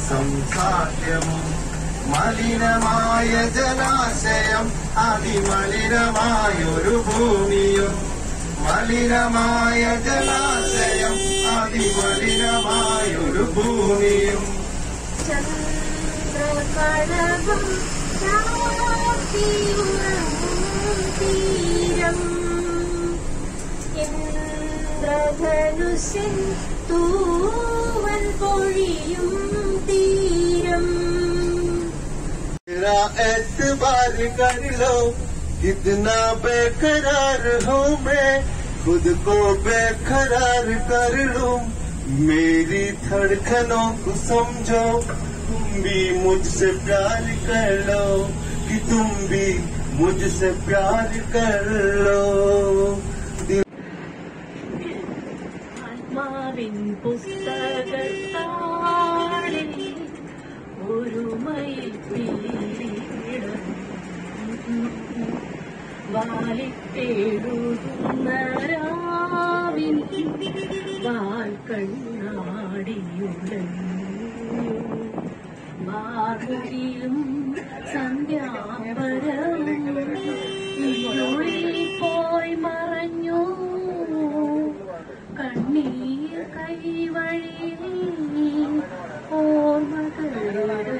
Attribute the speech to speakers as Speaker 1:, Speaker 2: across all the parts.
Speaker 1: സംസാധ്യവും മലിനമായ ജലാശയം അതിമലിനമായൊരു ഭൂമിയും മലിനമായ ജലാശയം അതിമലിനമായൊരു ഭൂമിയും
Speaker 2: ചന്ദ്രകളവും ചാർത്തിയുറങ്ങും തീരം ഇന്ദ്രധനുസിൻ തൂവൽ പൊഴിയും തീരം
Speaker 1: मेरा एतबार कर लो कितना बेकरार हूँ मैं खुद को बेकरार कर लूं मेरी धड़कनों को समझो तुम भी मुझसे प्यार कर लो कि तुम भी मुझसे प्यार कर लो दिल
Speaker 2: ആത്മാവിൻ പുസ്തകത്താളിൽ ഒരു മയിൽ പീലിടം വാലിത്തേടുന്ന രാവിൻ വാൽ കണ്ണാടിയുടഞ്ഞു മാർഗിലും സന്ധ്യാപരവും ഇരുളിൽ പോയി മറഞ്ഞു കണ്ണീർ കൈവഴിയിൽ ഓർമ്മകളുടെ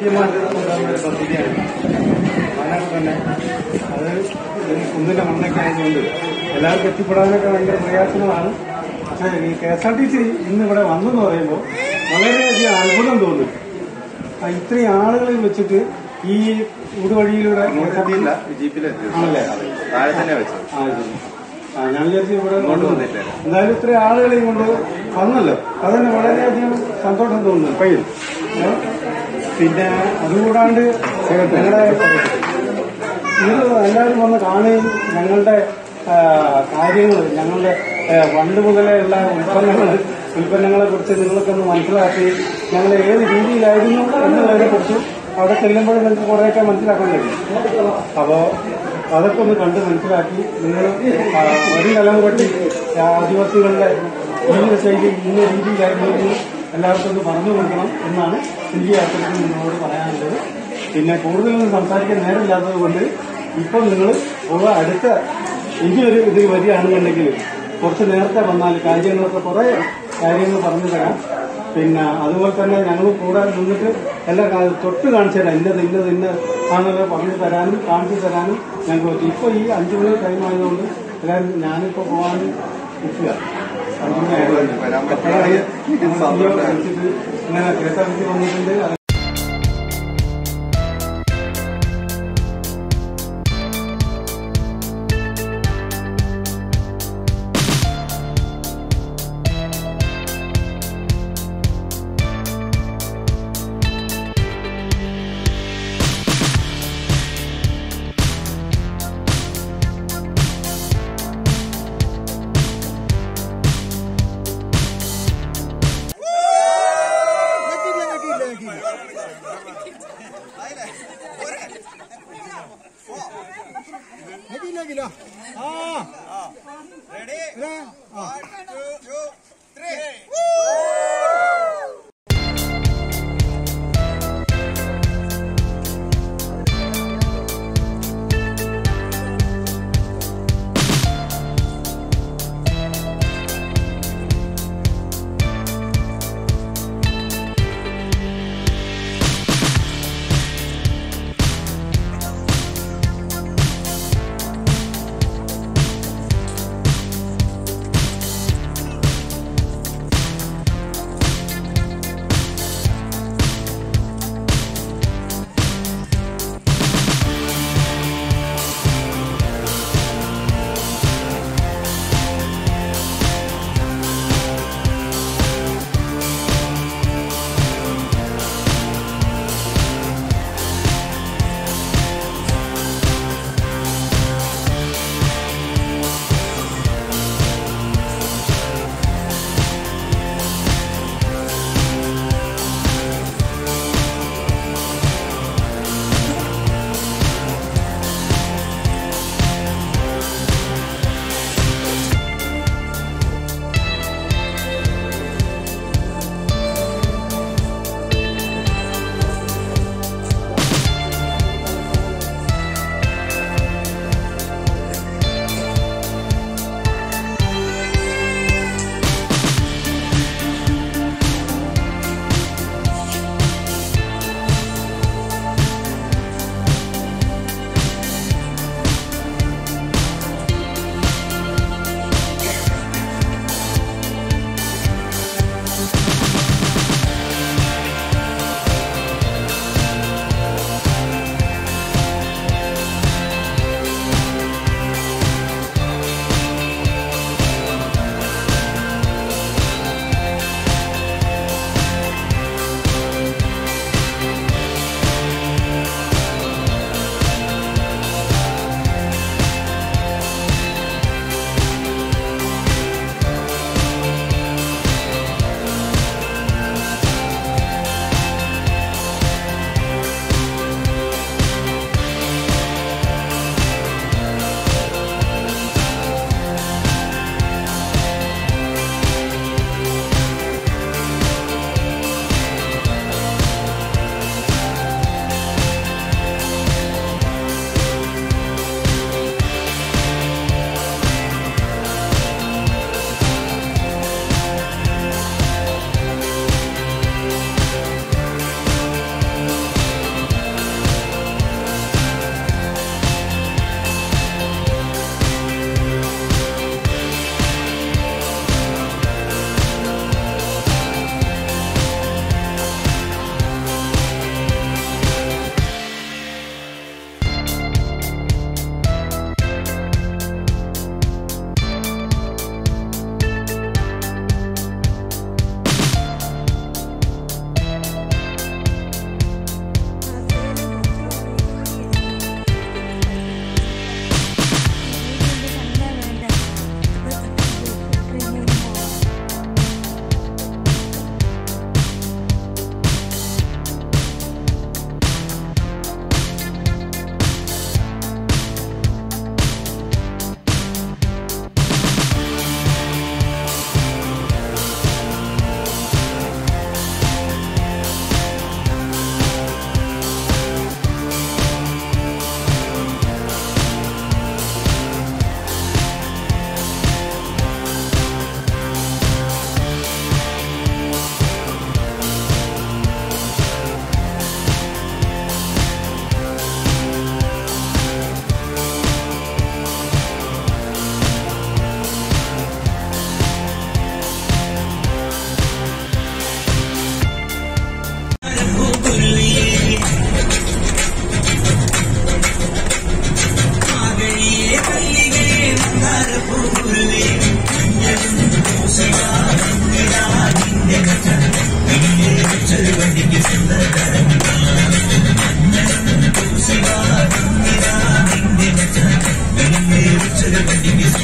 Speaker 3: മുഖ്യമായിട്ട് കൊണ്ടുവന്ന ഒരു പദ്ധതിയാണ് വയനാട് തന്നെ അത് ഇതിന് കുന്നിന്റെ മണ്ണൊക്കെ ആയതുകൊണ്ട് എല്ലാവർക്കും എത്തിപ്പെടാനൊക്കെ ഭയങ്കര പ്രയാസങ്ങളാണ് പക്ഷേ ഈ K S R T C ഇന്ന് ഇവിടെ വന്നെന്ന് പറയുമ്പോൾ വളരെയധികം അത്ഭുതം തോന്നും ആ, ഇത്രയും ആളുകളെ വെച്ചിട്ട് ഈ ഊടുവഴിയിലൂടെ
Speaker 1: ഇങ്ങോട്ടെത്തിയില്ല ജീപ്പിലെത്തി
Speaker 3: ആണല്ലേ
Speaker 1: താഴെ തന്നെ വെച്ചത്
Speaker 3: ആ ശരി ആ ഞാൻ വിചാരിച്ചു ഇവിടെ
Speaker 1: ഇങ്ങോട്ട് വന്നില്ല.
Speaker 3: എന്തായാലും ഇത്രയും ആളുകളെയും കൊണ്ട് വന്നല്ലോ അതന്നെ വളരെയധികം സന്തോഷം തോന്നുന്നു പയ്യൻ ഏ? പിന്നെ അതുകൂടാണ്ട് ഞങ്ങളുടെ ഇത് എല്ലാവരും വന്ന് കാണുകയും ഞങ്ങളുടെ കാര്യങ്ങൾ ഞങ്ങളുടെ ആ, പണ്ട് മുതലേ ഉള്ള ഉൽപ്പന്നങ്ങൾ ഉൽപ്പന്നങ്ങളെ കുറിച്ച് നിങ്ങളൊക്കെ ഒന്ന് മനസ്സിലാക്കി ഞങ്ങൾ ഏത് രീതിയിലായിരുന്നു എന്നുള്ളതിനെ കുറിച്ച് അവിടെ ചെല്ലുമ്പോൾ നിങ്ങൾക്ക് കുറേയൊക്കെ മനസ്സിലാക്കാൻ കഴിയും അപ്പോൾ അതൊക്കെ ഒന്ന് കണ്ട് മനസ്സിലാക്കി നിങ്ങൾ ആ, വരും തലമുറയ്ക്ക് ആദിവാസികളുടെ ജീവിത ശൈലി ഇന്ന രീതിയിലായിരുന്നു എന്ന് എല്ലാവർക്കും ഒന്ന് പറഞ്ഞു കൊടുക്കണം എന്നാണ് എനിക്ക് അത്തരത്തിൽ നിങ്ങളോട് പറയാനുള്ളത് പിന്നെ കൂടുതലൊന്നും സംസാരിക്കാൻ നേരമില്ലാത്തത് കൊണ്ട് ഇപ്പോൾ നിങ്ങൾ ഉള്ള അടുത്ത ഇനിയൊരു ഇതിൽ വരികയാണെന്നുണ്ടെങ്കിൽ കുറച്ച് നേരത്തെ വന്നാൽ കാര്യങ്ങളൊക്കെ കുറേ കാര്യങ്ങൾ പറഞ്ഞു തരാം പിന്നെ അതുപോലെ തന്നെ ഞങ്ങൾ കൂടെ നിന്നിട്ട് എല്ലാ കാ- തൊട്ട് കാണിച്ചു തരാം ഇന്നത് ഇന്നത് ഇന്ന ആണെന്നൊക്കെ പറഞ്ഞു തരാനും കാണിച്ചു തരാനും ഞങ്ങൾക്ക് പറ്റും ഇപ്പോൾ ഈ അഞ്ചു മണി ടൈം ആയതുകൊണ്ട് എല്ലാവരും ഞാനിപ്പോൾ പോകാൻ നിൽക്കുക അഞ്ചു മണി ആയതുകൊണ്ട്
Speaker 1: വരാൻ പറ്റിയ
Speaker 3: അപ്പോഴാണ് ഞങ്ങൾ വിളിച്ചിട്ട് ഇങ്ങനെ K S R T C വന്നിട്ടുണ്ട് അത്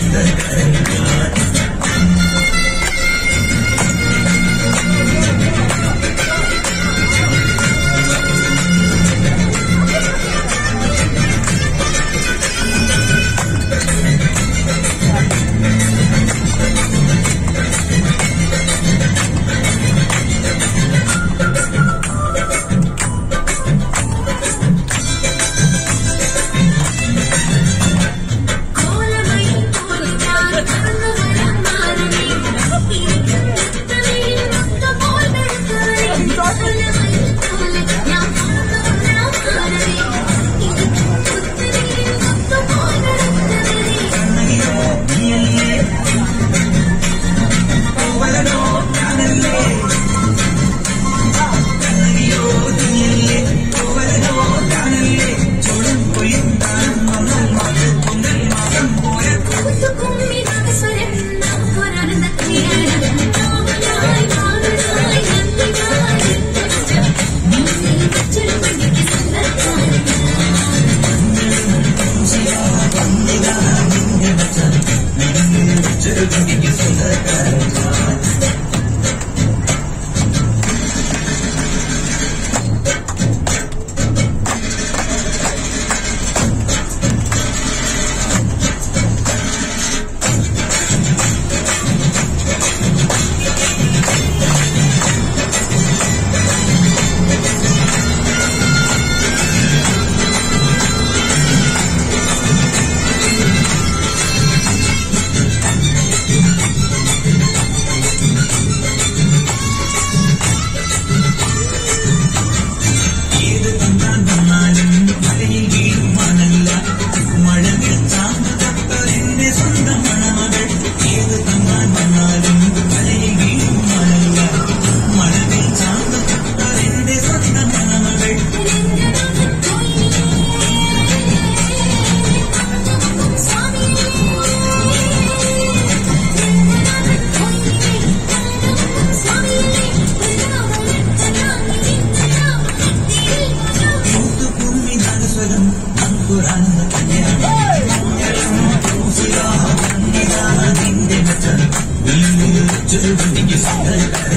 Speaker 4: ചെറുകുട്ടിക്ക്